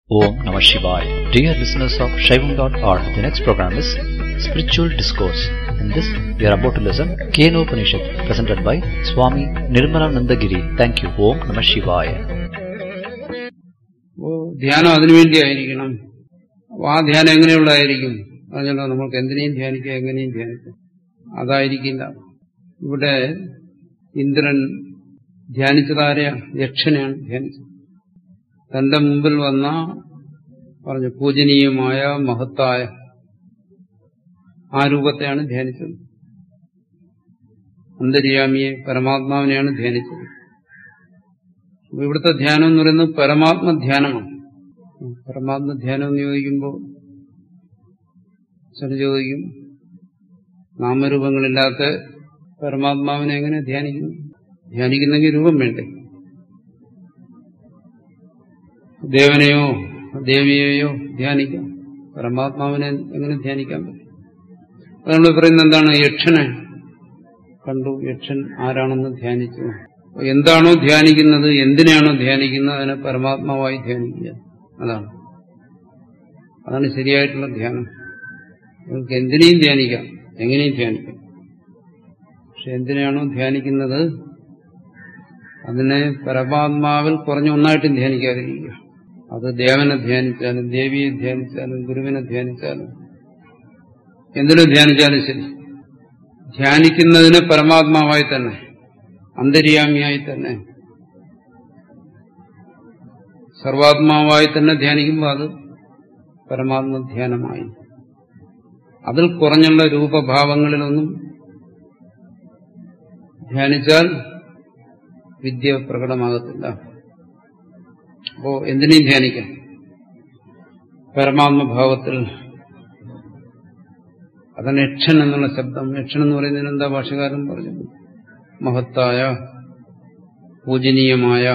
Om Namah Shivaya. Dear listeners of Shaivam.org, the next program is Spiritual Discourse. In this, we are about to listen Keno Upanishad, presented by Swami Nirmalananda Giri. Thank you. Om Namah Shivaya. അപ്പോ ധ്യാനം അതിനുവേണ്ടി ആയിരിക്കണം അപ്പൊ ആ ധ്യാനം എങ്ങനെയുള്ളതായിരിക്കും പറഞ്ഞല്ലോ നമുക്ക് എന്തിനേയും ധ്യാനിക്കാം എങ്ങനെയും ധ്യാനിക്കാം അതായിരിക്കില്ല ഇവിടെ ഇന്ദ്രൻ ധ്യാനിച്ചതാരെ യക്ഷനെയാണ് ധ്യാനിച്ചത് തന്റെ മുമ്പിൽ വന്ന പറഞ്ഞു പൂജനീയമായ മഹത്തായ ആ രൂപത്തെയാണ് ധ്യാനിച്ചത് അന്തര്യാമിയെ പരമാത്മാവിനെയാണ് ധ്യാനിച്ചത് അപ്പൊ ഇവിടുത്തെ ധ്യാനം എന്ന് പറയുന്നത് പരമാത്മ ധ്യാനമാണ് പരമാത്മ ധ്യാനം എന്ന് ചോദിക്കുമ്പോൾ ചില ചോദിക്കും നാമരൂപങ്ങളില്ലാത്ത പരമാത്മാവിനെ എങ്ങനെ ധ്യാനിക്കുന്നു ധ്യാനിക്കുന്നെങ്കിൽ രൂപം വേണ്ടേ ദേവനെയോ ദേവിയെയോ ധ്യാനിക്കാം പരമാത്മാവിനെ എങ്ങനെ ധ്യാനിക്കാൻ പറ്റും നമ്മൾ പറയുന്നത് എന്താണ് യക്ഷനെ കണ്ടു യക്ഷൻ ആരാണെന്ന് ധ്യാനിച്ചു എന്താണോ ധ്യാനിക്കുന്നത് എന്തിനാണോ ധ്യാനിക്കുന്നത് അതിനെ പരമാത്മാവായി ധ്യാനിക്കുക അതാണ് അതാണ് ശരിയായിട്ടുള്ള ധ്യാനം നിങ്ങൾക്ക് എന്തിനേയും ധ്യാനിക്കാം എങ്ങനെയും ധ്യാനിക്കാം പക്ഷെ എന്തിനാണോ ധ്യാനിക്കുന്നത് അതിനെ പരമാത്മാവിൽ കുറഞ്ഞ ഒന്നായിട്ടും ധ്യാനിക്കാതിരിക്കുക അത് ദേവനെ ധ്യാനിച്ചാലും ദേവിയെ ധ്യാനിച്ചാലും ഗുരുവിനെ ധ്യാനിച്ചാലും എന്തിനും ധ്യാനിച്ചാലും ശരി ധ്യാനിക്കുന്നതിന് പരമാത്മാവായി തന്നെ അന്തര്യാമിയായി തന്നെ സർവാത്മാവായി തന്നെ ധ്യാനിക്കുമ്പോൾ അത് പരമാത്മ ധ്യാനമായി അതിൽ കുറഞ്ഞുള്ള രൂപഭാവങ്ങളിലൊന്നും ധ്യാനിച്ചാൽ വിദ്യ പ്രകടമാകത്തില്ല അപ്പോ എന്തിനേയും ധ്യാനിക്കാം പരമാത്മഭാവത്തിൽ അതാണ് യക്ഷൻ എന്നുള്ള ശബ്ദം യക്ഷൻ എന്ന് പറയുന്നതിന് എന്താ ഭാഷകാരൻ പറഞ്ഞത് മഹത്തായ പൂജനീയമായ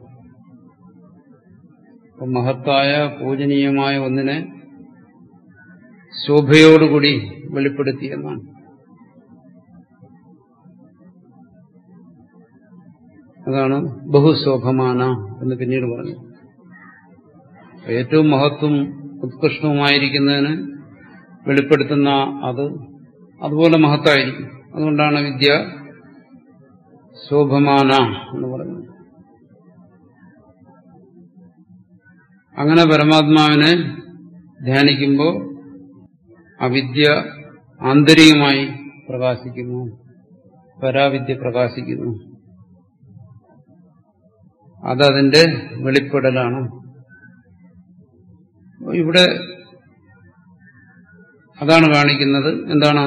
മഹത്തായ പൂജനീയമായ ഒന്നിനെ ശോഭയോടുകൂടി വെളിപ്പെടുത്തി എന്നാണ് അതാണ് ബഹുശോഭമാന എന്ന് പിന്നീട് പറഞ്ഞു ഏറ്റവും മഹത്വം ഉത്കൃഷ്ടവുമായിരിക്കുന്നതിന് വെളിപ്പെടുത്തുന്ന അത് അതുപോലെ മഹത്തായിരിക്കും അതുകൊണ്ടാണ് വിദ്യ ശോഭമാന എന്ന് പറയുന്നത് അങ്ങനെ പരമാത്മാവിനെ ധ്യാനിക്കുമ്പോൾ അവിദ്യ ആന്തരികമായി പ്രകാശിക്കുന്നു പരാവിദ്യ പ്രകാശിക്കുന്നു അതതിന്റെ വെളിപ്പെടലാണ് ഇവിടെ അതാണ് കാണിക്കുന്നത് എന്താണ്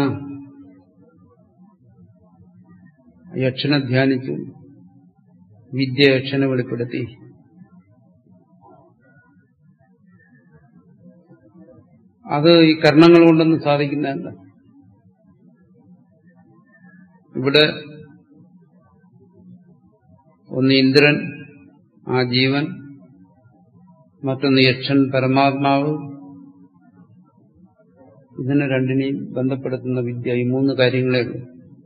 യക്ഷനെ ധ്യാനിച്ചു വിദ്യ യക്ഷനെ വെളിപ്പെടുത്തി അത് ഈ കർണങ്ങൾ കൊണ്ടൊന്നും സാധിക്കുന്നതല്ല ഇവിടെ ഒന്ന് ഇന്ദ്രൻ ആ ജീവൻ മറ്റൊന്ന് യക്ഷൻ പരമാത്മാവ് ഇതിനെ രണ്ടിനെയും ബന്ധപ്പെടുത്തുന്ന വിദ്യ ഈ മൂന്ന് കാര്യങ്ങളേ ഉള്ളൂ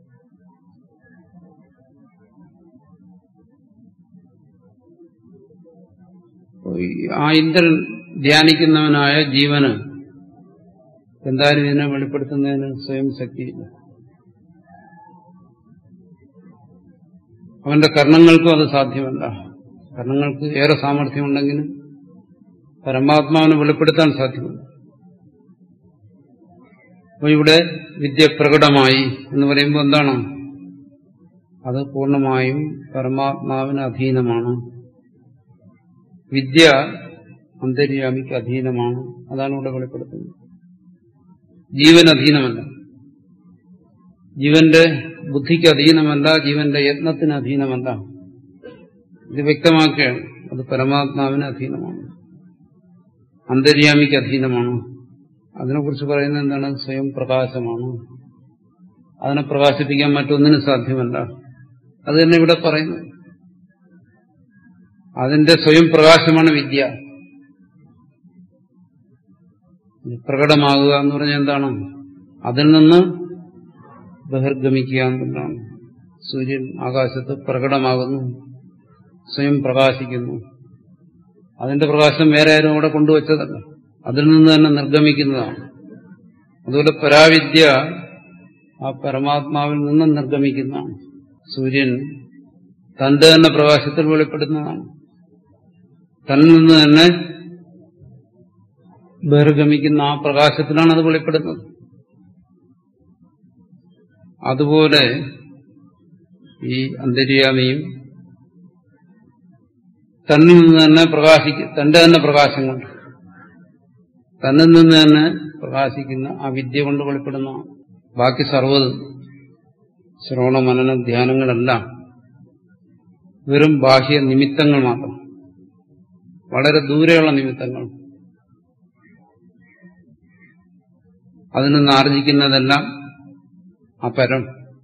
ആ ഇന്ദ്രൻ ധ്യാനിക്കുന്നവനായ ജീവന് എന്തായാലും ഇതിനെ വെളിപ്പെടുത്തുന്നതിന് സ്വയം ശക്തിയില്ല അവന്റെ കർണങ്ങൾക്കും അത് സാധ്യമല്ല കർണങ്ങൾക്ക് ഏറെ സാമർഥ്യമുണ്ടെങ്കിലും പരമാത്മാവിനെ വെളിപ്പെടുത്താൻ സാധ്യമല്ല അപ്പോൾ ഇവിടെ വിദ്യ പ്രകടമായി എന്ന് പറയുമ്പോൾ എന്താണ് അത് പൂർണ്ണമായും പരമാത്മാവിന് അധീനമാണ് വിദ്യ അന്തര്യാമിക്ക് അധീനമാണ് അതാണ് ഇവിടെ വെളിപ്പെടുത്തുന്നത് ജീവൻ അധീനമല്ല ജീവന്റെ ബുദ്ധിക്ക് അധീനമല്ല ജീവന്റെ യത്നത്തിന് അധീനമല്ല ഇത് വ്യക്തമാക്കുകയാണ് അത് പരമാത്മാവിന് അധീനമാണ് അന്തര്യാമിക്ക് അധീനമാണ് അതിനെക്കുറിച്ച് പറയുന്നത് എന്താണ് സ്വയം പ്രകാശമാണ് അതിനെ പ്രകാശിപ്പിക്കാൻ മറ്റൊന്നിനും സാധ്യമല്ല അത് തന്നെ ഇവിടെ പറയുന്നു അതിന്റെ സ്വയം പ്രകാശമാണ് വിദ്യ പ്രകടമാകുക എന്ന് പറഞ്ഞാൽ എന്താണ് അതിൽ നിന്ന് ബഹിർഗമിക്കുക എന്നുള്ളതാണ് സൂര്യൻ ആകാശത്ത് പ്രകടമാകുന്നു സ്വയം പ്രകാശിക്കുന്നു അതിന്റെ പ്രകാശം വേറെ ആരും അവിടെ കൊണ്ടുവച്ചതല്ല അതിൽ നിന്ന് തന്നെ നിർഗമിക്കുന്നതാണ് അതുപോലെ പരാവിദ്യ ആ പരമാത്മാവിൽ നിന്ന് നിർഗമിക്കുന്നതാണ് സൂര്യൻ തന്റെ തന്നെ പ്രകാശത്തിൽ വെളിപ്പെടുന്നതാണ് തന്നിൽ നിന്ന് തന്നെ ബഹിർഗമിക്കുന്ന ആ പ്രകാശത്തിലാണ് അത് വെളിപ്പെടുന്നത് അതുപോലെ ഈ അന്തര്യാമിയും തന്നിൽ നിന്ന് തന്നെ പ്രകാശിക്കും തന്റെ തന്നെ പ്രകാശം കൊണ്ട് തന്നിൽ നിന്ന് തന്നെ പ്രകാശിക്കുന്ന ആ വിദ്യ കൊണ്ട് വെളിപ്പെടുന്ന ബാക്കി സർവ്വതും ശ്രവണ മനന ധ്യാനങ്ങളെല്ലാം വെറും ബാഹ്യ നിമിത്തങ്ങൾ മാത്രം വളരെ ദൂരെയുള്ള നിമിത്തങ്ങൾ അതിൽ നിന്ന് ആർജിക്കുന്നതെല്ലാം അപരം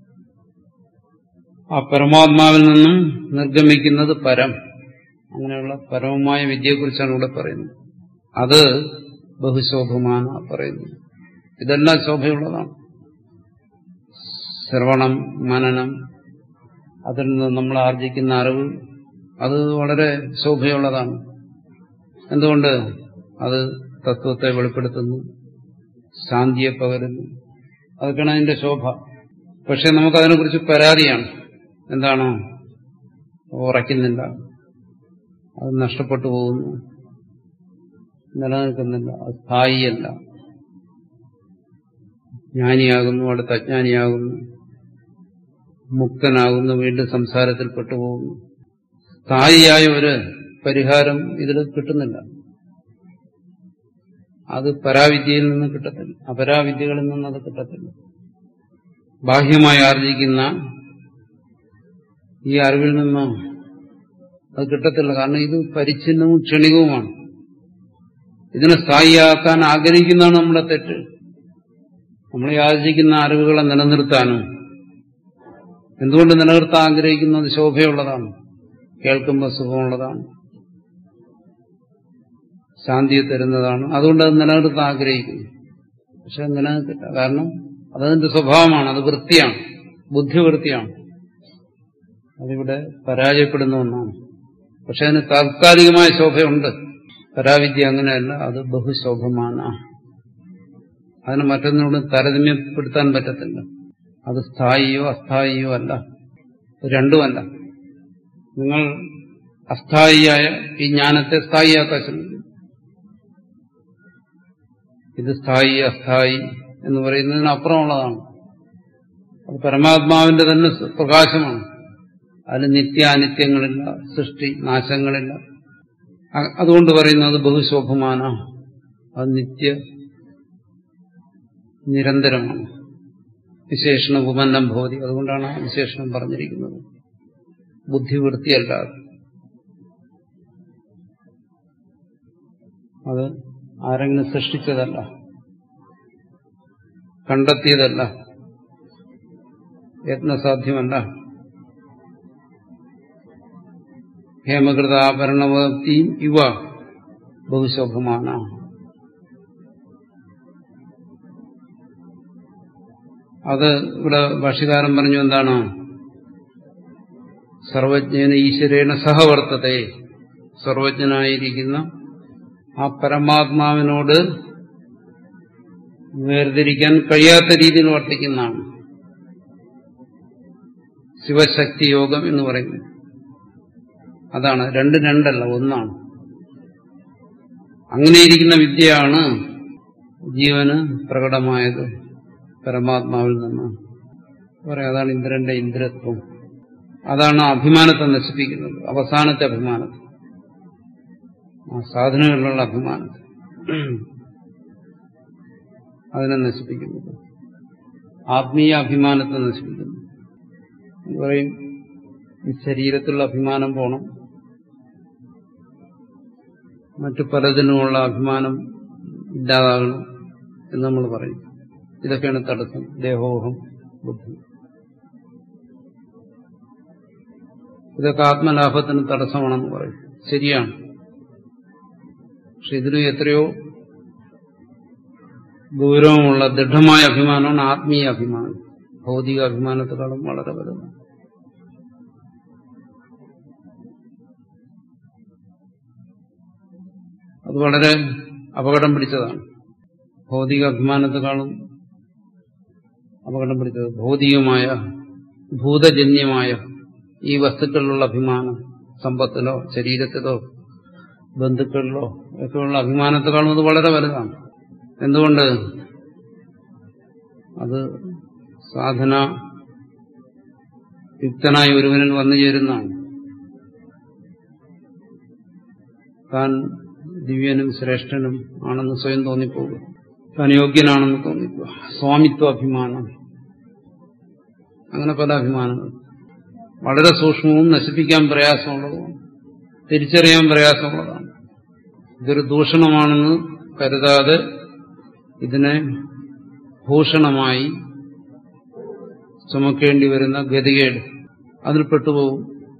ആ പരമാത്മാവിൽ നിന്നും നിർഗമിക്കുന്നത് പരം അങ്ങനെയുള്ള പരമമായ വിദ്യയെക്കുറിച്ചാണ് ഇവിടെ പറയുന്നത് അത് ബഹുശോഭമാണ് പറയുന്നത് ഇതെല്ലാം ശോഭയുള്ളതാണ് ശ്രവണം മനനം അതിൽ നിന്ന് നമ്മൾ ആർജിക്കുന്ന അറിവ് അത് വളരെ ശോഭയുള്ളതാണ് എന്തുകൊണ്ട് അത് തത്വത്തെ വെളിപ്പെടുത്തുന്നു ശാന്തിയെ പകരുന്നു അതൊക്കെയാണ് അതിന്റെ ശോഭ പക്ഷെ നമുക്കതിനെക്കുറിച്ച് പരാതിയാണ് എന്താണ് ഉറയ്ക്കുന്നില്ല അത് നഷ്ടപ്പെട്ടു പോകുന്നു നിലനിൽക്കുന്നില്ല അത് സ്ഥായിയല്ല ജ്ഞാനിയാകുന്നു അടുത്ത അജ്ഞാനിയാകുന്നു മുക്തനാകുന്നു വീണ്ടും സംസാരത്തിൽ പെട്ടുപോകുന്നു സ്ഥായിയായ ഒരു പരിഹാരം ഇതിൽ കിട്ടുന്നില്ല അത് പരാവിദ്യയിൽ നിന്ന് കിട്ടത്തില്ല അപരാവിദ്യകളിൽ നിന്ന് അത് കിട്ടത്തില്ല ബാഹ്യമായി ആർജിക്കുന്ന ഈ അറിവിൽ നിന്ന് അത് കിട്ടത്തില്ല കാരണം ഇത് പരിച്ഛിന്നവും ക്ഷണികവുമാണ് ഇതിനെ സ്ഥായിയാക്കാൻ ആഗ്രഹിക്കുന്നതാണ് നമ്മുടെ തെറ്റ് നമ്മൾ യാചിക്കുന്ന അറിവുകളെ നിലനിർത്താനും എന്തുകൊണ്ട് നിലനിർത്താൻ ആഗ്രഹിക്കുന്നത് ശോഭയുള്ളതാണ് കേൾക്കുമ്പോൾ സുഖമുള്ളതാണ് ശാന്തിയെ തരുന്നതാണ് അതുകൊണ്ട് അത് നിലനിർത്താൻ ആഗ്രഹിക്കുന്നു പക്ഷെ അത് നിലനിർത്തില്ല കാരണം അതതിന്റെ സ്വഭാവമാണ് അത് വൃത്തിയാണ് ബുദ്ധിവൃത്തിയാണ് അതിവിടെ പരാജയപ്പെടുന്ന ഒന്നാണ് പക്ഷെ അതിന് താത്കാലികമായ ശോഭയുണ്ട് പരാവിദ്യ അങ്ങനെയല്ല അത് ബഹുശോഭമാണ് അതിന് മറ്റൊന്നിനോട് താരതമ്യപ്പെടുത്താൻ പറ്റത്തില്ല അത് സ്ഥായിയോ അസ്ഥായിയോ അല്ല രണ്ടുമല്ല നിങ്ങൾ അസ്ഥായിയായ ഈ ജ്ഞാനത്തെ സ്ഥായിയാക്കാൻ ശ്രമിക്കും ഇത് സ്ഥായി അസ്ഥായി എന്ന് പറയുന്നതിന് അപ്പുറമുള്ളതാണ് അത് പരമാത്മാവിന്റെ തന്നെ പ്രകാശമാണ് അതിൽ നിത്യാനിത്യങ്ങളില്ല സൃഷ്ടി നാശങ്ങളില്ല അതുകൊണ്ട് പറയുന്നത് ബഹുശോഭമാന അത് നിത്യ നിരന്തരമാണ് വിശേഷണ ഉപമന്നം ഭവതി അതുകൊണ്ടാണ് ആ വിശേഷണം പറഞ്ഞിരിക്കുന്നത് ബുദ്ധിവൃത്തിയല്ലാതെ അത് ആരെങ്കിലും സൃഷ്ടിച്ചതല്ല കണ്ടെത്തിയതല്ല യത്നസാധ്യമല്ല ഹേമകൃതാഭരണവക്തിയും ഇവ ബഹുശോഭമാണ് അത് ഇവിടെ ഭാഷ്യകാരൻ പറഞ്ഞു എന്താണ് സർവജ്ഞന ഈശ്വരേണ സഹവർത്തത്തെ സർവജ്ഞനായിരിക്കുന്ന ആ പരമാത്മാവിനോട് വേർതിരിക്കാൻ കഴിയാത്ത രീതിയിൽ വർത്തിക്കുന്നതാണ് ശിവശക്തി യോഗം എന്ന് പറയുന്നത് അതാണ് രണ്ട് രണ്ടല്ല ഒന്നാണ് അങ്ങനെയിരിക്കുന്ന വിദ്യയാണ് ജീവന് പ്രകടമായത് പരമാത്മാവിൽ നിന്ന് പറയാം അതാണ് ഇന്ദ്രന്റെ ഇന്ദ്രത്വം അതാണ് അഭിമാനത്തെ നശിപ്പിക്കുന്നത് അവസാനത്തെ അഭിമാനത്തെ ആ സാധനങ്ങളിലുള്ള അഭിമാനത്തെ അതിനെ നശിപ്പിക്കുന്നത് ആത്മീയ അഭിമാനത്തെ നശിപ്പിക്കുന്നു എന്ന് പറയും ഈ ശരീരത്തിലുള്ള അഭിമാനം പോണം മറ്റു പലതിനുമുള്ള അഭിമാനം ഇല്ലാതാകണം എന്ന് നമ്മൾ പറയും ഇതൊക്കെയാണ് തടസ്സം ദേഹോഹം ബുദ്ധി ഇതൊക്കെ ആത്മലാഭത്തിന് തടസ്സമാണെന്ന് പറയും ശരിയാണ് പക്ഷെ ഇതിന് എത്രയോ ഗൗരവമുള്ള ദൃഢമായ അഭിമാനമാണ് ആത്മീയ അഭിമാനം ഭൗതിക അഭിമാനത്തെക്കാളും വളരെ വലുതാണ് അത് വളരെ അപകടം പിടിച്ചതാണ് ഭൗതിക അഭിമാനത്തെക്കാളും അപകടം പിടിച്ചത് ഭൗതികമായ ഭൂതജന്യമായ ഈ വസ്തുക്കളിലുള്ള അഭിമാനം സമ്പത്തിലോ ശരീരത്തിലോ ബന്ധുക്കളിലോ ഒക്കെയുള്ള അഭിമാനത്തെക്കാളും അത് വളരെ വലുതാണ് എന്തുകൊണ്ട് അത് സാധന യുക്തനായ ഒരുവനിൽ വന്നു ചേരുന്നതാണ് താൻ ദിവ്യനും ശ്രേഷ്ഠനും ആണെന്ന് സ്വയം തോന്നിപ്പോകുക താൻ യോഗ്യനാണെന്ന് തോന്നിപ്പോകുക സ്വാമിത്വ അഭിമാനം അങ്ങനെ പല അഭിമാനങ്ങൾ വളരെ സൂക്ഷ്മവും നശിപ്പിക്കാൻ പ്രയാസമുള്ളതും തിരിച്ചറിയാൻ പ്രയാസമുള്ളതാണ് ഇതൊരു ദൂഷണമാണെന്ന് കരുതാതെ ഇതിനെ ഭൂഷണമായി ചുമക്കേണ്ടി വരുന്ന ഗതികേട് അതിൽ പെട്ടുപോകും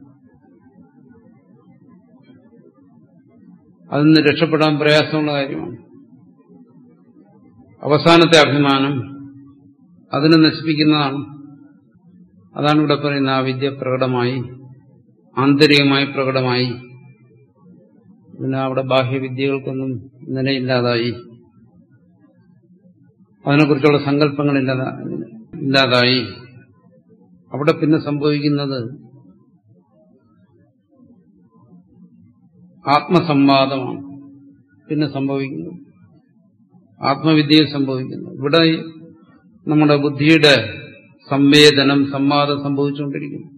അതിൽ നിന്ന് രക്ഷപ്പെടാൻ പ്രയാസമുള്ള കാര്യമാണ് അവസാനത്തെ അഭിമാനം അതിനെ നശിപ്പിക്കുന്നതാണ് അതാണ് ഇവിടെ പറയുന്ന ആ വിദ്യ പ്രകടമായി ആന്തരികമായി പ്രകടമായി പിന്നെ അവിടെ ബാഹ്യവിദ്യകൾക്കൊന്നും നിലയില്ലാതായി അതിനെക്കുറിച്ചുള്ള സങ്കല്പങ്ങൾ ഇല്ലാതായി അവിടെ പിന്നെ സംഭവിക്കുന്നത് ആത്മസംവാദമാണ് പിന്നെ സംഭവിക്കുന്നത് ആത്മവിദ്യയിൽ സംഭവിക്കുന്നു ഇവിടെ നമ്മുടെ ബുദ്ധിയുടെ സംവേദനം സംവാദം സംഭവിച്ചുകൊണ്ടിരിക്കുന്നു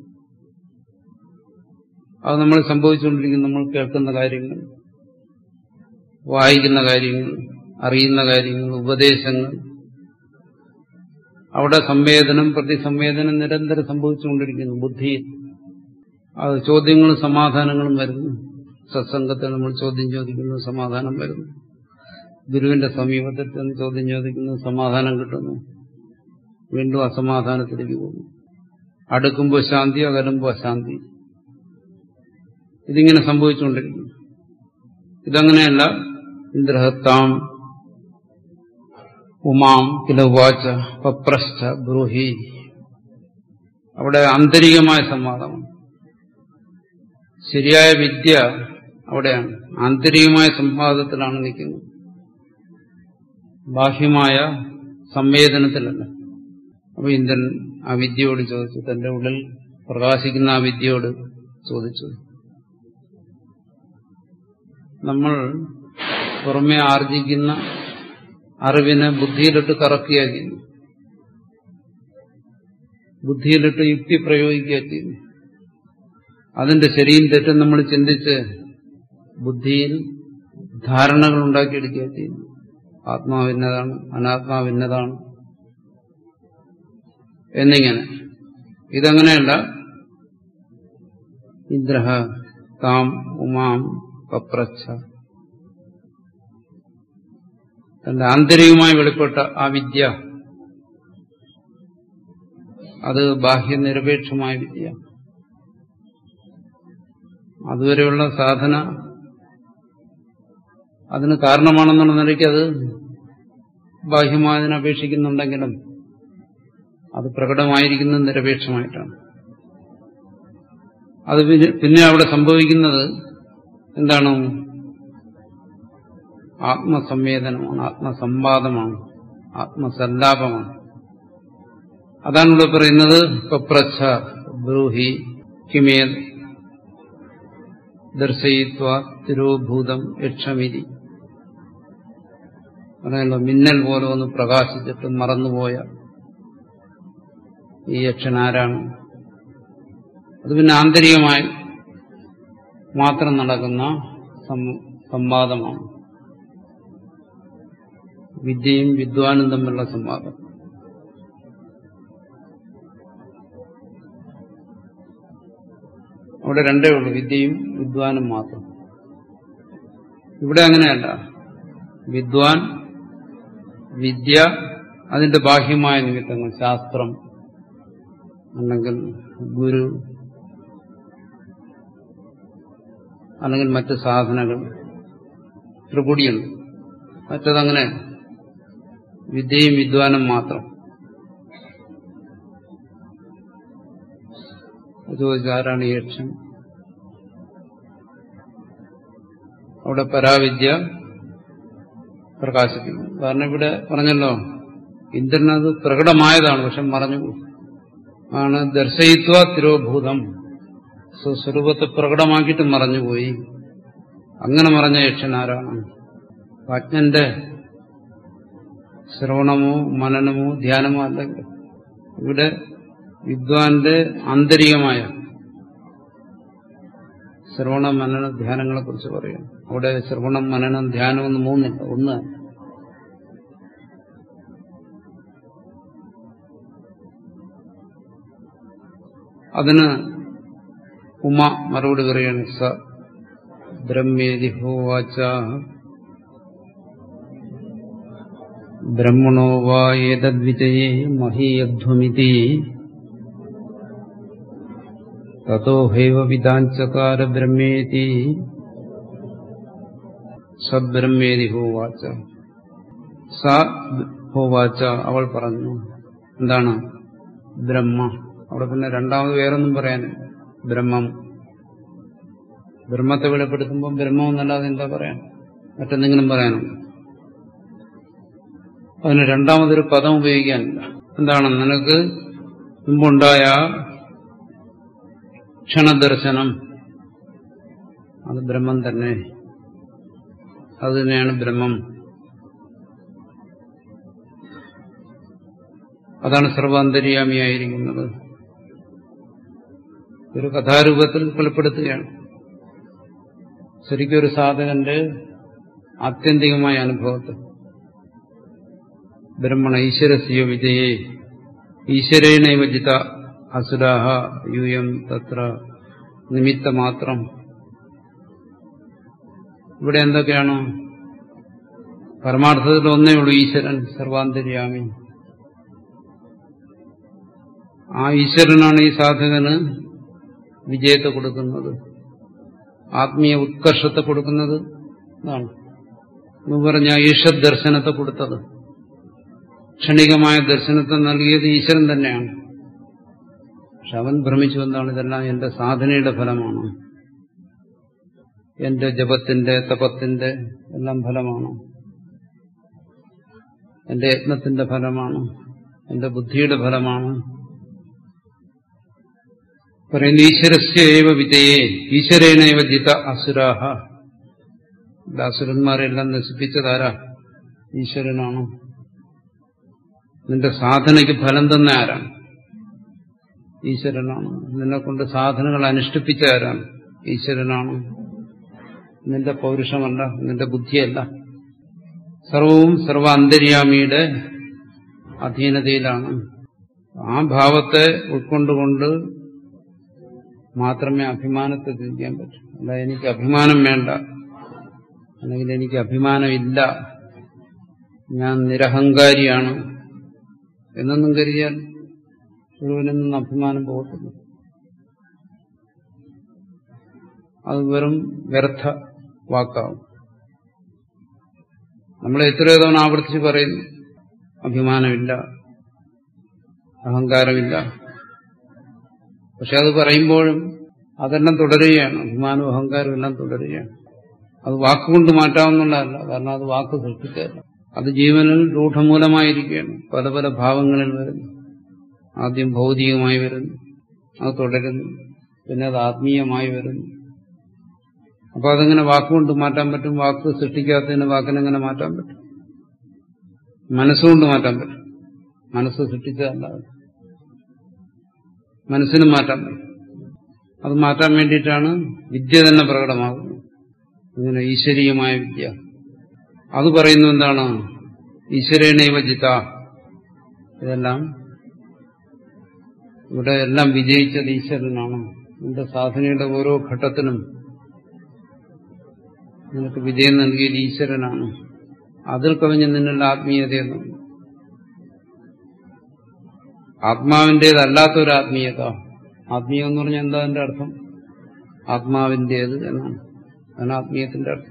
അത് നമ്മൾ സംഭവിച്ചുകൊണ്ടിരിക്കുന്നു നമ്മൾ കേൾക്കുന്ന കാര്യങ്ങൾ വായിക്കുന്ന കാര്യങ്ങൾ അറിയുന്ന കാര്യങ്ങൾ ഉപദേശങ്ങൾ അവിടെ സംവേദനം പ്രതിസംവേദനം നിരന്തരം സംഭവിച്ചുകൊണ്ടിരിക്കുന്നു ബുദ്ധിയിൽ അത് ചോദ്യങ്ങളും സമാധാനങ്ങളും വരുന്നു സത്സംഗത്തിൽ നമ്മൾ ചോദ്യം ചോദിക്കുന്നു സമാധാനം വരുന്നു ഗുരുവിന്റെ സമീപത്തിൽ ചെന്ന് ചോദ്യം ചോദിക്കുന്നു സമാധാനം കിട്ടുന്നു വീണ്ടും അസമാധാനത്തിലേക്ക് പോകുന്നു അടുക്കുമ്പോൾ ശാന്തി അകലുമ്പോൾ അശാന്തി ഇതിങ്ങനെ സംഭവിച്ചുകൊണ്ടിരിക്കുന്നു ഇതങ്ങനെയല്ല ഇന്ദ്രഹത്താം ഉമാം കില വാച്ച പപ്രശ്ച ബ്രൂഹി അവിടെ ആന്തരികമായ സംവാദമാണ് ശരിയായ വിദ്യ അവിടെയാണ് ആന്തരികമായ സംവാദത്തിലാണ് നിൽക്കുന്നത് ബാഹ്യമായ സംവേദനത്തിലല്ല അപ്പൊ ഇന്ദ്രൻ ആ വിദ്യയോട് ചോദിച്ചു തന്റെ ഉള്ളിൽ പ്രകാശിക്കുന്ന ആ വിദ്യയോട് ചോദിച്ചു നമ്മൾ പുറമെ ആർജിക്കുന്ന അറിവിനെ ബുദ്ധിയിലിട്ട് കറക്കുക ചെയ്യുന്നു ബുദ്ധിയിലിട്ട് യുക്തി പ്രയോഗിക്കുക ചെയ്യുന്നു അതിന്റെ ശരിയും തെറ്റും നമ്മൾ ചിന്തിച്ച് ബുദ്ധിയിൽ ധാരണകൾ ഉണ്ടാക്കിയെടുക്കുക ചെയ്യുന്നു ആത്മാവിന്നതാണ് അനാത്മാവിന്നതാണ് എന്നിങ്ങനെ ഇതങ്ങനെയല്ല ഇന്ദ്രഹ താം ഉമാം പപ്രച്ഛ തന്റെ ആന്തരികമായി വെളിപ്പെട്ട ആ വിദ്യ അത് ബാഹ്യനിരപേക്ഷമായ വിദ്യ അതുവരെയുള്ള സാധന അതിന് കാരണമാണെന്നുള്ള നിലയ്ക്ക് അത് ബാഹ്യമായതിനെ അപേക്ഷിക്കുന്നുണ്ടെങ്കിലും അത് പ്രകടമായിരിക്കുന്നത് നിരപേക്ഷമായിട്ടാണ് അത് പിന്നെ അവിടെ സംഭവിക്കുന്നത് എന്താണ് ആത്മസംവേദനമാണ് ആത്മസംവാദമാണ് ആത്മസല്ലാപമാണ് അതാണ് ഇവിടെ പറയുന്നത് പപ്രച്ഛ ബ്രൂഹി കിമേ ദർശയിത്വ തിരോഭൂതം യക്ഷമിതി പറയല്ലോ മിന്നൽ പോലെ ഒന്ന് പ്രകാശിച്ചിട്ട് മറന്നുപോയ ഈ യക്ഷൻ ആരാണ് അത് പിന്നെ ആന്തരികമായി മാത്രം നടക്കുന്ന സംവാദമാണ് വിദ്യയും വിദ്വാനും തമ്മിലുള്ള സംവാദം അവിടെ രണ്ടേ ഉള്ളൂ വിദ്യയും വിദ്വാനും മാത്രം ഇവിടെ അങ്ങനെയല്ല വിദ്വാൻ വിദ്യ അതിന്റെ ബാഹ്യമായ നിമിത്തങ്ങൾ ശാസ്ത്രം അല്ലെങ്കിൽ ഗുരു അല്ലെങ്കിൽ മറ്റ് സാധനകൾ ത്രിപുടിയുണ്ട് മറ്റതങ്ങനെ വിദ്യയും വിദ്വാനും മാത്രം ചോദിച്ചു ആരാണ് യക്ഷൻ അവിടെ പരാവിദ്യ പ്രകാശിപ്പിക്കുന്നു കാരണം ഇവിടെ പറഞ്ഞല്ലോ ഇന്ദ്രനത് പ്രകടമായതാണ് പക്ഷെ മറഞ്ഞു ആണ് ദർശയിത്വ തിരോഭൂതം സ്വസ്വരൂപത്തെ പ്രകടമാക്കിയിട്ട് മറഞ്ഞുപോയി അങ്ങനെ മറഞ്ഞ യക്ഷൻ ആരാണ് അജ്ഞന്റെ ശ്രവണമോ മനനമോ ധ്യാനമോ അല്ലെങ്കിൽ ഇവിടെ വിദ്വാന്റെ ആന്തരികമായ ശ്രവണ മനന ധ്യാനങ്ങളെ കുറിച്ച് പറയാം അവിടെ ശ്രവണം മനനം ധ്യാനം എന്ന് മൂന്നില്ല ഒന്ന് അതിന് ഉമ മറുപടി പറയാണ് സ ബ്രഹ്മേതി ഹോവാച ബ്രഹ്മണോ വാ ഏതദ്വിജയേ മഹീയധ്വമിതി തതോ ഹൈവ വിദാഞ്ചകാര ബ്രഹ്മേതി സബ്രഹ്മേതി ഹോവാച സ ഹോവാച അവൾ പറഞ്ഞു എന്താണ് ബ്രഹ്മ അവിടെ പിന്നെ രണ്ടാമത് വേറൊന്നും പറയാനില്ല ബ്രഹ്മം ബ്രഹ്മത്തെ വെളിപ്പെടുത്തുമ്പോൾ ബ്രഹ്മം എന്നല്ലാതെ എന്താ പറയാൻ മറ്റെന്തെങ്കിലും പറയാനുണ്ട് അതിന് രണ്ടാമതൊരു പദം ഉപയോഗിക്കാനില്ല എന്താണ് നിനക്ക് മുമ്പുണ്ടായ ക്ഷണദർശനം അത് ബ്രഹ്മം തന്നെ അത് തന്നെയാണ് ബ്രഹ്മം അതാണ് സർവാന്തര്യാമിയായിരിക്കുന്നത് ഒരു കഥാരൂപത്തിൽ വെളിപ്പെടുത്തുകയാണ് ശരിക്കും ഒരു സാധകന്റെ ആത്യന്തികമായ അനുഭവത്തെ ബ്രഹ്മണ ഈശ്വരസ്യ വിജയേ ഈശ്വരേണൈവ ജിത അസുരാഹ യൂയം തത്ര നിമിത്തമാത്രം ഇവിടെ എന്തൊക്കെയാണ് പരമാർത്ഥത്തിൽ ഒന്നേ ഉള്ളൂ ഈശ്വരൻ സർവാന്തര്യാമി ആ ഈശ്വരനാണ് ഈ സാധകന് വിജയത്തെ കൊടുക്കുന്നത് ആത്മീയ ഉത്കർഷത്തെ കൊടുക്കുന്നത് ഇതാണ് എന്ന് പറഞ്ഞ ഈശ്വർ ദർശനത്തെ കൊടുത്തത് ക്ഷണികമായ ദർശനത്തെ നൽകിയത് ഈശ്വരൻ തന്നെയാണ് പക്ഷെ അവൻ ഭ്രമിച്ചു എന്താണ് ഇതെല്ലാം എന്റെ സാധനയുടെ ഫലമാണ് എന്റെ ജപത്തിന്റെ തപത്തിന്റെ എല്ലാം ഫലമാണ് എന്റെ യത്നത്തിന്റെ ഫലമാണ് എന്റെ ബുദ്ധിയുടെ ഫലമാണ് പറയുന്നത് ഈശ്വരസ്യവ വിജയേ ഈശ്വരേണൈവ ജിത അസുരാഹ ഇവിടെ അസുരന്മാരെല്ലാം നശിപ്പിച്ചതാരാ ഈശ്വരനാണ് നിന്റെ സാധനയ്ക്ക് ഫലം തന്നെ ആരാണ് ഈശ്വരനാണ് നിന്നെ കൊണ്ട് സാധനങ്ങൾ അനുഷ്ഠിപ്പിച്ച ആരാണ് ഈശ്വരനാണ് നിന്റെ പൗരുഷമല്ല നിന്റെ ബുദ്ധിയല്ല സർവവും സർവ അന്തര്യാമിയുടെ അധീനതയിലാണ് ആ ഭാവത്തെ ഉൾക്കൊണ്ടുകൊണ്ട് മാത്രമേ അഭിമാനത്തെ തിരിക്കാൻ പറ്റൂ അല്ല എനിക്ക് അഭിമാനം വേണ്ട അല്ലെങ്കിൽ എനിക്ക് അഭിമാനമില്ല ഞാൻ നിരഹങ്കാരിയാണ് എന്നൊന്നും കരുതിയാൽ ഗുരുവിൽ നിന്ന് അഭിമാനം പോകത്തില്ല അത് വെറും വ്യർത്ഥ വാക്കാവും നമ്മൾ എത്രയോ തവണ ആവർത്തിച്ച് പറയുന്നു അഭിമാനമില്ല അഹങ്കാരമില്ല പക്ഷെ അത് പറയുമ്പോഴും അതെല്ലാം തുടരുകയാണ് അഭിമാനവും അഹങ്കാരവും എല്ലാം തുടരുകയാണ് അത് വാക്കുകൊണ്ട് മാറ്റാവുന്നതല്ല കാരണം അത് വാക്ക് സൃഷ്ടിച്ചതല്ല അത് ജീവനിൽ രൂഢമൂലമായിരിക്കുകയാണ് പല പല ഭാവങ്ങളിൽ വരുന്നു ആദ്യം ഭൗതികമായി വരുന്നു അത് തുടരുന്നു പിന്നെ അത് ആത്മീയമായി വരുന്നു അപ്പൊ അതെങ്ങനെ വാക്കുകൊണ്ട് മാറ്റാൻ പറ്റും വാക്ക് സൃഷ്ടിക്കാത്തതിന് വാക്കിനെങ്ങനെ മാറ്റാൻ പറ്റും മനസ്സുകൊണ്ട് മാറ്റാൻ പറ്റും മനസ്സ് സൃഷ്ടിച്ചതല്ല മനസ്സിന് മാറ്റാൻ പറ്റും അത് മാറ്റാൻ വേണ്ടിയിട്ടാണ് വിദ്യ തന്നെ പ്രകടമാകുന്നത് ഇങ്ങനെ ഈശ്വരീയമായ വിദ്യ അത് പറയുന്നു എന്താണ് ഈശ്വരേണൈവ ജിത ഇതെല്ലാം ഇവിടെ എല്ലാം വിജയിച്ചത് ഈശ്വരനാണ് നിന്റെ സാധനയുടെ ഓരോ ഘട്ടത്തിനും നിനക്ക് വിജയം നൽകിയത് ഈശ്വരനാണ് അതിൽ കവിഞ്ഞ് നിന്നുള്ള ആത്മീയതയെന്നും ആത്മാവിൻ്റേതല്ലാത്തൊരു ആത്മീയത ആത്മീയം എന്ന് പറഞ്ഞാൽ എന്താ അതിന്റെ അർത്ഥം ആത്മാവിൻ്റേത് എന്നാണ് അതാണ് ആത്മീയത്തിന്റെ അർത്ഥം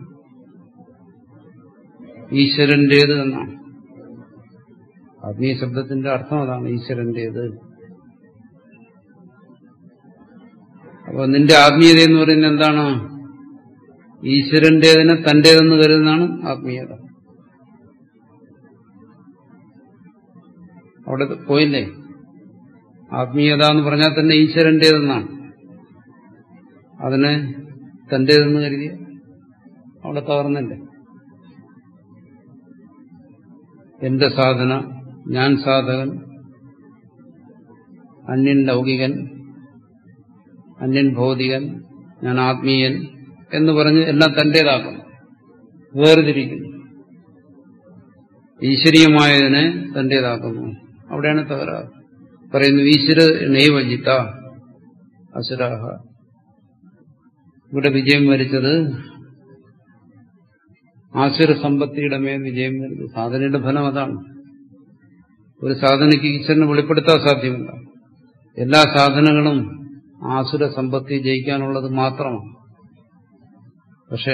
ഈശ്വരന്റേത് എന്നാണ് ആത്മീയ ശബ്ദത്തിന്റെ അർത്ഥം അതാണ് ഈശ്വരന്റേത് അപ്പൊ നിന്റെ ആത്മീയത എന്ന് പറയുന്നത് എന്താണ് ഈശ്വരന്റേതിനെ തന്റേതെന്ന് കരുതുന്നതാണ് ആത്മീയത അവിടെ പോയില്ലേ ആത്മീയത എന്ന് പറഞ്ഞാൽ തന്നെ ഈശ്വരന്റേതെന്നാണ് അതിനെ തന്റേതെന്ന് കരുതിയ അവിടെ തകർന്നില്ലേ എന്റെ സാധന ഞാൻ സാധകൻ അന്യൻ ലൗകികൻ അന്യൻ ഭൗതികൻ ഞാൻ ആത്മീയൻ എന്ന് പറഞ്ഞ് എല്ലാം തന്റേതാക്കുന്നു വേർതിരിക്കുന്നു ഈശ്വരീയമായതിനെ തന്റേതാക്കുന്നു അവിടെയാണ് തകരാറ് പറയുന്നു ഈശ്വര നൈവജിത്ത അസുരാഹ ഇവിടെ വിജയം വരിച്ചത് ആസുര സമ്പത്തിയുടെ മേൽ വിജയം വരുന്നത് സാധനയുടെ ഫലം അതാണ് ഒരു സാധനയ്ക്ക് ഈശ്വരനെ വെളിപ്പെടുത്താൻ സാധ്യമല്ല എല്ലാ സാധനങ്ങളും ആസുര സമ്പത്തി ജയിക്കാനുള്ളത് മാത്രമാണ് പക്ഷേ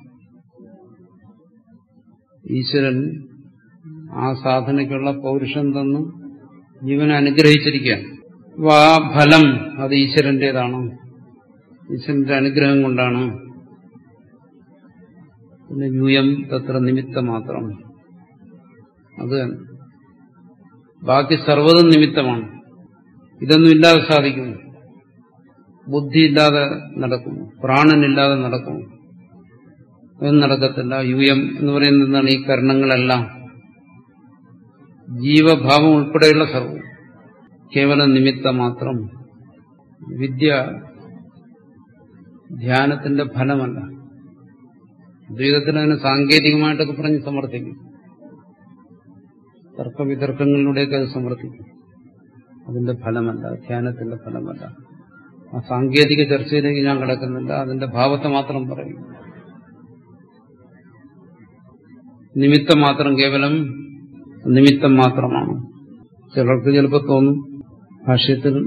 ഈശ്വരൻ ആ സാധനയ്ക്കുള്ള പൗരുഷം തന്നു ജീവനെ അനുഗ്രഹിച്ചിരിക്കുകയാണ് അപ്പൊ ആ ഫലം അത് ഈശ്വരന്റേതാണ് ഈശ്വരന്റെ അനുഗ്രഹം കൊണ്ടാണ് പിന്നെ യൂയം തത്ര നിമിത്തം മാത്രം അത് ബാക്കി സർവ്വതും നിമിത്തമാണ് ഇതൊന്നും ഇല്ലാതെ സാധിക്കുന്നു ബുദ്ധിയില്ലാതെ നടക്കുന്നു പ്രാണനില്ലാതെ നടക്കുന്നു അതൊന്നും നടക്കത്തില്ല യൂയം എന്ന് പറയുന്നത് എന്താണ് ഈ കരണങ്ങളെല്ലാം ജീവഭാവം ഉൾപ്പെടെയുള്ള സർവം കേവലം നിമിത്തം മാത്രം വിദ്യ ധ്യാനത്തിന്റെ ഫലമല്ല ദ്വൈതത്തിൽ അതിനെ സാങ്കേതികമായിട്ടൊക്കെ പറഞ്ഞ് സമർത്ഥിക്കും തർക്കവിതർക്കങ്ങളിലൂടെയൊക്കെ അത് സമർത്ഥിക്കും അതിന്റെ ഫലമല്ല ധ്യാനത്തിന്റെ ഫലമല്ല ആ സാങ്കേതിക ചർച്ചയിലേക്ക് ഞാൻ കിടക്കുന്നില്ല അതിന്റെ ഭാവത്തെ മാത്രം പറയും നിമിത്തം മാത്രം കേവലം നിമിത്തം മാത്രമാണ് ചിലർക്ക് ചിലപ്പോൾ തോന്നും ഭാഷ്യത്തിൽ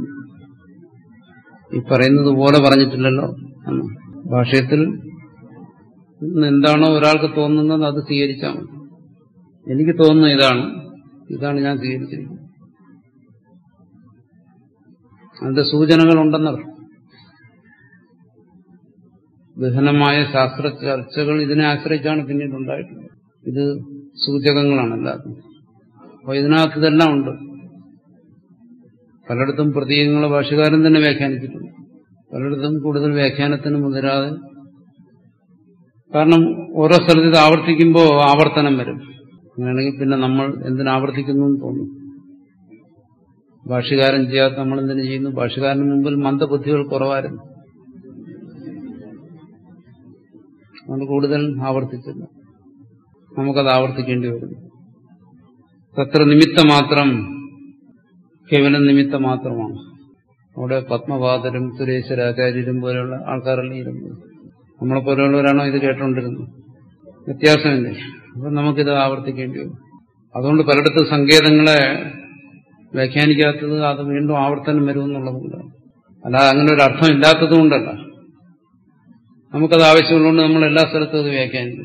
ഈ പറയുന്നത് പോലെ പറഞ്ഞിട്ടില്ലല്ലോ എന്ന് ഭാഷ്യത്തിൽ എന്താണോ ഒരാൾക്ക് തോന്നുന്നത് അത് സ്വീകരിച്ചാൽ മതി എനിക്ക് തോന്നുന്ന ഇതാണ് ഇതാണ് ഞാൻ സ്വീകരിച്ചിരിക്കുന്നത് അതിന്റെ സൂചനകളുണ്ടെന്നർത്ഥം ഗഹനമായ ശാസ്ത്ര ചർച്ചകൾ ഇതിനെ ആശ്രയിച്ചാണ് പിന്നീട് ഉണ്ടായിട്ടുള്ളത് ഇത് സൂചകങ്ങളാണ് എല്ലാത്തിനും അപ്പൊ ഇതിനകത്ത് ഇതെല്ലാം ഉണ്ട് പലയിടത്തും പ്രതീകങ്ങളെ ഭാഷകാരൻ തന്നെ വ്യാഖ്യാനിച്ചിട്ടുണ്ട് പലയിടത്തും കൂടുതൽ വ്യാഖ്യാനത്തിന് മുതിരാതെ കാരണം ഓരോ സ്ഥലത്ത് ഇത് ആവർത്തിക്കുമ്പോൾ ആവർത്തനം വരും അങ്ങനെയാണെങ്കിൽ പിന്നെ നമ്മൾ എന്തിനാവർത്തിക്കുന്നു എന്ന് തോന്നും ഭാഷകാരൻ ചെയ്യാത്ത നമ്മൾ എന്തിനു ചെയ്യുന്നു ഭാഷകാരന് മുമ്പിൽ മന്ദബുദ്ധികൾ കുറവായിരുന്നു അതുകൊണ്ട് കൂടുതൽ ആവർത്തിച്ചില്ല നമുക്കത് ആവർത്തിക്കേണ്ടി വരുന്നു തത്ര നിമിത്തം മാത്രം കേവലം നിമിത്തം മാത്രമാണ് അവിടെ പത്മപാതരും സുരേശ്വരാചാര്യരും പോലെയുള്ള ആൾക്കാരെല്ലാം ഇരുന്നത് നമ്മളെ പോലെയുള്ളവരാണോ ഇത് കേട്ടോണ്ടിരുന്നത് വ്യത്യാസമില്ലേ അപ്പം നമുക്കിത് ആവർത്തിക്കേണ്ടി വരും അതുകൊണ്ട് പലയിടത്തും സങ്കേതങ്ങളെ വ്യാഖ്യാനിക്കാത്തത് അത് വീണ്ടും ആവർത്തനം വരുമെന്നുള്ളതുകൊണ്ടാണ് അല്ലാതെ അങ്ങനെ ഒരു അർത്ഥം ഇല്ലാത്തത് കൊണ്ടല്ല നമുക്കത് ആവശ്യമുള്ളതുകൊണ്ട് നമ്മൾ എല്ലാ സ്ഥലത്തും അത് വ്യാഖ്യാനിക്കും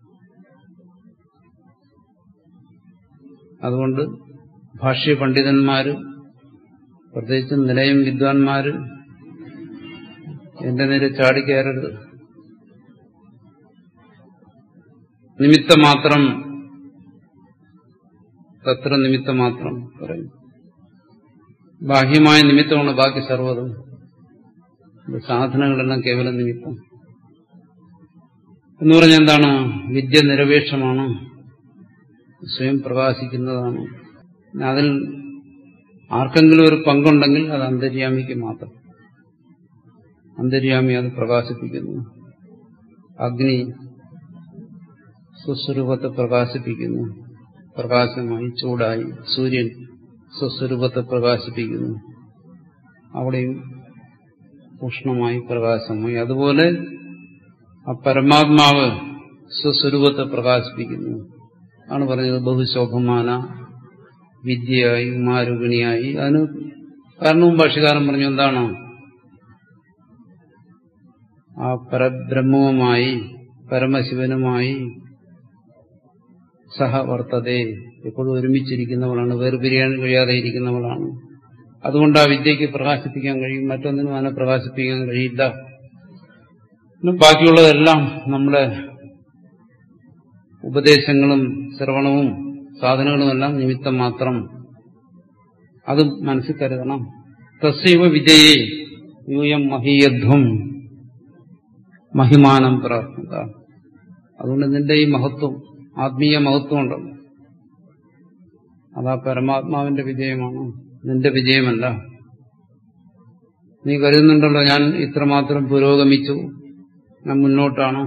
അതുകൊണ്ട് ഭാഷ്യ പണ്ഡിതന്മാര് പ്രത്യേകിച്ചും നിലയം വിദ്വാൻമാര് എന്റെ നേരെ ചാടിക്കയറരുത് നിമിത്തം മാത്രം തത്ര നിമിത്തം മാത്രം പറയും ബാഹ്യമായ നിമിത്തമാണ് ബാക്കി സർവ്വതും സാധനങ്ങളെല്ലാം കേവലം നിമിത്തം എന്ന് പറഞ്ഞാൽ എന്താണ് വിദ്യ നിരപേക്ഷമാണ് സ്വയം പ്രകാശിക്കുന്നതാണ് അതിൽ ആർക്കെങ്കിലും ഒരു പങ്കുണ്ടെങ്കിൽ അത് അന്തര്യാമിക്ക് മാത്രം അന്തര്യാമി അത് പ്രകാശിപ്പിക്കുന്നു അഗ്നി സ്വസ്വരൂപത്തെ പ്രകാശിപ്പിക്കുന്നു പ്രകാശമായി ചൂടായി സൂര്യൻ സ്വസ്വരൂപത്തെ പ്രകാശിപ്പിക്കുന്നു അവിടെയും ഉഷ്ണമായി പ്രകാശമായി അതുപോലെ ആ പരമാത്മാവ് സ്വസ്വരൂപത്തെ പ്രകാശിപ്പിക്കുന്നു ആണ് പറഞ്ഞത് ബഹുശോഭമാന വിദ്യയായി ഉമാരൂപിണിയായി അതിന് കാരണവും ഭാഷകാരൻ പറഞ്ഞു എന്താണ് ആ പരബ്രഹ്മവുമായി പരമശിവനുമായി സഹവർത്തതേ എപ്പോഴും ഒരുമിച്ചിരിക്കുന്നവളാണ് വേർപിരിയാൻ കഴിയാതെ ഇരിക്കുന്നവളാണ് അതുകൊണ്ട് ആ വിദ്യയ്ക്ക് പ്രകാശിപ്പിക്കാൻ കഴിയും മറ്റൊന്നിനും അതിനെ പ്രകാശിപ്പിക്കാൻ കഴിയില്ല ബാക്കിയുള്ളതെല്ലാം നമ്മുടെ ഉപദേശങ്ങളും ശ്രവണവും സാധനങ്ങളുമെല്ലാം നിമിത്തം മാത്രം അതും മനസ്സിൽ കരുതണം തസ്സൈവ വിജയേ യൂയം മഹീയധ്വം മഹിമാനം പ്രാർത്ഥന അതുകൊണ്ട് നിന്റെ ഈ മഹത്വം ആത്മീയ മഹത്വം ഉണ്ടല്ലോ അതാ പരമാത്മാവിന്റെ വിജയമാണ് നിന്റെ വിജയമല്ല നീ കരുതുന്നുണ്ടല്ലോ ഞാൻ ഇത്രമാത്രം പുരോഗമിച്ചു ഞാൻ മുന്നോട്ടാണ്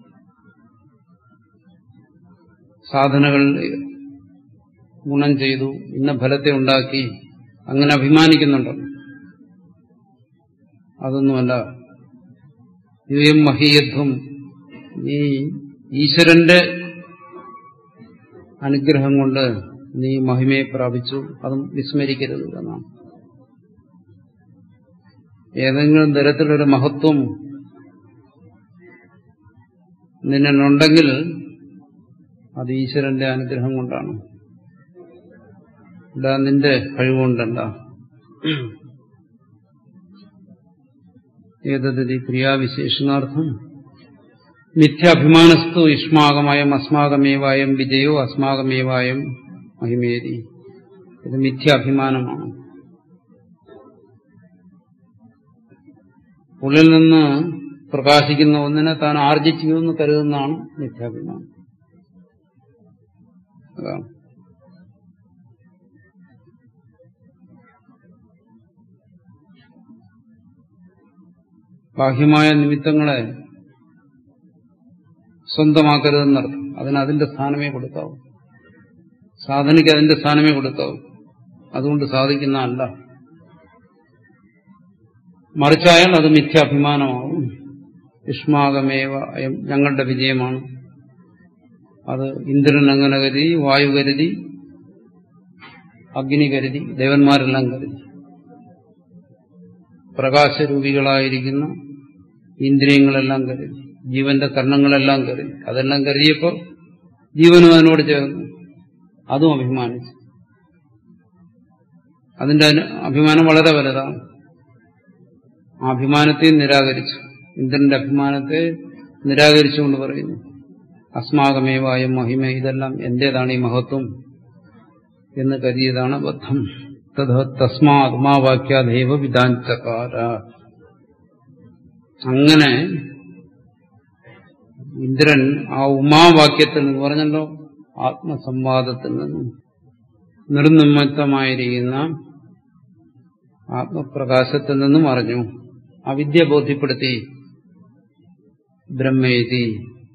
സാധനകൾ ഗുണം ചെയ്തു ഇന്ന ഫലത്തെ ഉണ്ടാക്കി അങ്ങനെ അഭിമാനിക്കുന്നുണ്ടോ അതൊന്നുമല്ല യുയം മഹീയത്വം നീ ഈശ്വരന്റെ അനുഗ്രഹം കൊണ്ട് നീ മഹിമയെ പ്രാപിച്ചു അതും വിസ്മരിക്കരുത് എന്നാണ് ഏതെങ്കിലും തരത്തിലൊരു മഹത്വം നിന്നുണ്ടെങ്കിൽ അത് ഈശ്വരന്റെ അനുഗ്രഹം കൊണ്ടാണ് ഇല്ല നിന്റെ കഴിവുകൊണ്ടല്ല ഏതതി ക്രിയാവിശേഷണാർത്ഥം നിത്യാഭിമാനസ്തു യുഷ്മാകമായം അസ്മാകമേവായം വിജയോ അസ്മാകമേവായം മഹിമേരി ഇത് മിഥ്യാഭിമാനമാണ് ഉള്ളിൽ നിന്ന് പ്രകാശിക്കുന്ന ഒന്നിനെ താൻ ആർജിച്ചു എന്ന് കരുതുന്നതാണ് മിഥ്യാഭിമാനം അതാണ് ബാഹ്യമായ നിമിത്തങ്ങളെ സ്വന്തമാക്കരുതെന്നർത്ഥം അതിന് അതിന്റെ സ്ഥാനമേ കൊടുക്കാവൂ സാധനയ്ക്ക് അതിന്റെ സ്ഥാനമേ കൊടുക്കാവൂ അതുകൊണ്ട് സാധിക്കുന്ന അല്ല മറിച്ചായാൽ അത് മിഥ്യാഭിമാനമാവും യുഷ്മാകമേവ അയം ഞങ്ങളുടെ വിജയമാണ് അത് ഇന്ദ്രൻ അങ്ങനെ കരുതി വായു കരുതി അഗ്നി കരുതി ദേവന്മാരെല്ലാം കരുതി പ്രകാശരൂപികളായിരിക്കുന്ന ഇന്ദ്രിയങ്ങളെല്ലാം കരുതി ജീവന്റെ കർണങ്ങളെല്ലാം കരുതി അതെല്ലാം കരുതിയപ്പോൾ ജീവനും അതിനോട് ചേർന്നു അതും അഭിമാനിച്ചു അതിന്റെ അഭിമാനം വളരെ വലുതാണ് ആ അഭിമാനത്തെ നിരാകരിച്ചു ഇന്ദ്രന്റെ അഭിമാനത്തെ നിരാകരിച്ചുകൊണ്ട് പറയുന്നു അസ്മാകമേവായ മഹിമ ഇതെല്ലാം എന്റേതാണ് ഈ മഹത്വം എന്ന് കരുതിയതാണ് ബദ്ധം തസ്മാത്മാവാക്യാദേവ വിധാഞ്ചകാര അങ്ങനെ ഇന്ദ്രൻ ആ ഉമാവാക്യത്തിൽ നിന്ന് പറഞ്ഞല്ലോ ആത്മസംവാദത്തിൽ നിന്നും നിർനിമിത്തമായിരിക്കുന്ന ആത്മപ്രകാശത്തിൽ നിന്നും അറിഞ്ഞു അവിദ്യ ബോധ്യപ്പെടുത്തി ബ്രഹ്മേതി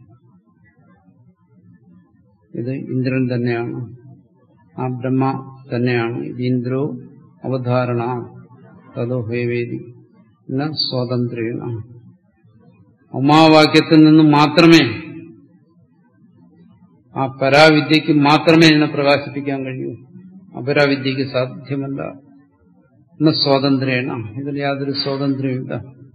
ഇത് ഇന്ദ്രൻ തന്നെയാണ് ആ ബ്രഹ്മ തന്നെയാണ് ഇന്ദ്രോ അവധാരണ തതോ ഹേവേദി എന്ന സ്വാതന്ത്ര്യ ഉമാവാക്യത്തിൽ നിന്നും മാത്രമേ ആ പരാവിദ്യക്ക് മാത്രമേ ഇതിനെ പ്രകാശിപ്പിക്കാൻ കഴിയൂ അപരാവിദ്യക്ക് സാധ്യമല്ല എന്ന സ്വാതന്ത്ര്യേണ ഇതിൽ യാതൊരു സ്വാതന്ത്ര്യമില്ല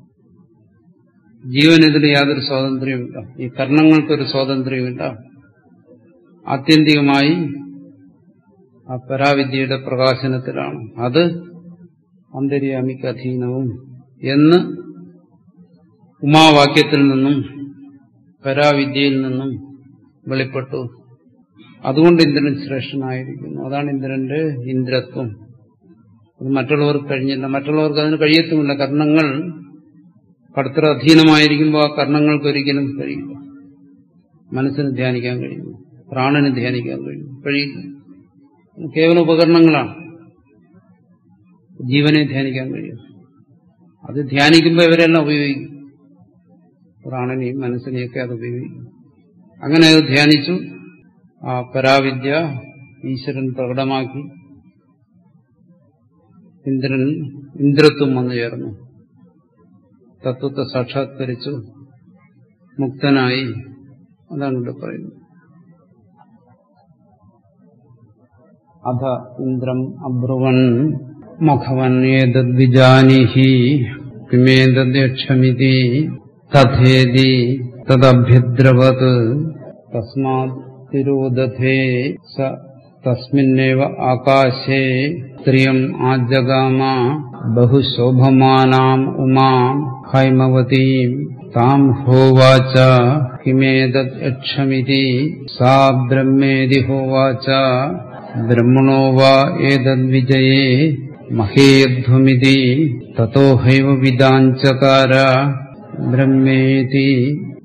ജീവൻ ഇതിൽ യാതൊരു സ്വാതന്ത്ര്യമില്ല ഈ കർണങ്ങൾക്കൊരു സ്വാതന്ത്ര്യമില്ല ആത്യന്തികമായി ആ പരാവിദ്യയുടെ പ്രകാശനത്തിലാണ് അത് അന്തര്യാമിക്ക് അധീനവും എന്ന് ഉമാവാക്യത്തിൽ നിന്നും പരാവിദ്യയിൽ നിന്നും വെളിപ്പെട്ടു അതുകൊണ്ട് ഇന്ദ്രൻ ശ്രേഷ്ഠനായിരിക്കുന്നു അതാണ് ഇന്ദ്രന്റെ ഇന്ദ്രത്വം അത് മറ്റുള്ളവർക്ക് കഴിഞ്ഞില്ല മറ്റുള്ളവർക്ക് അതിന് കഴിയത്തുമില്ല കർണങ്ങൾ കടുത്തറ അധീനമായിരിക്കുമ്പോൾ ആ കർണങ്ങൾക്ക് ഒരിക്കലും കഴിയില്ല മനസ്സിന് ധ്യാനിക്കാൻ കഴിയുന്നു പ്രാണന് ധ്യാനിക്കാൻ കഴിയും കഴിയില്ല കേവല ഉപകരണങ്ങളാണ് ജീവനെ ധ്യാനിക്കാൻ കഴിയും അത് ധ്യാനിക്കുമ്പോൾ ഇവരെല്ലാം ഉപയോഗിക്കും പ്രാണനെയും മനസ്സിനെയൊക്കെ അത് ഉപയോഗിക്കും അങ്ങനെ അത് ധ്യാനിച്ചു ആ പരാവിദ്യ ഈശ്വരൻ പ്രകടമാക്കി ഇന്ദ്രൻ ഇന്ദ്രത്വം വന്നു ചേർന്നു തത്വത്തെ സാക്ഷാത്കരിച്ചു മുക്തനായി അതാണ് ഇവിടെ പറയുന്നത് അധ ഇന്ദ്രം അബ്രുവൻ മഖവൻ ഏതദ്വിജാനിഹി കിമേതദ്യക്ഷമിതി തഥേതി തദഭ്യദ്രവത് തസ്മാത് തിരോദധേ സ തസ്മിന്നേവ ആകാശേ സ്ത്രിയം ആജഗാമ ബഹുശോഭമാനാം ഉമാം ഹൈമവതീം താം ഹോവാച കിമേതത് യക്ഷമിതി സാ ബ്രഹ്മേതി ഹോവാച ബ്രഹ്മണോ വാ ഏതദ്വിജയേ മഹേയധ്വമിതി തതോ ഹൈവ വിദാഞ്ചകാര ബ്രഹ്മേതി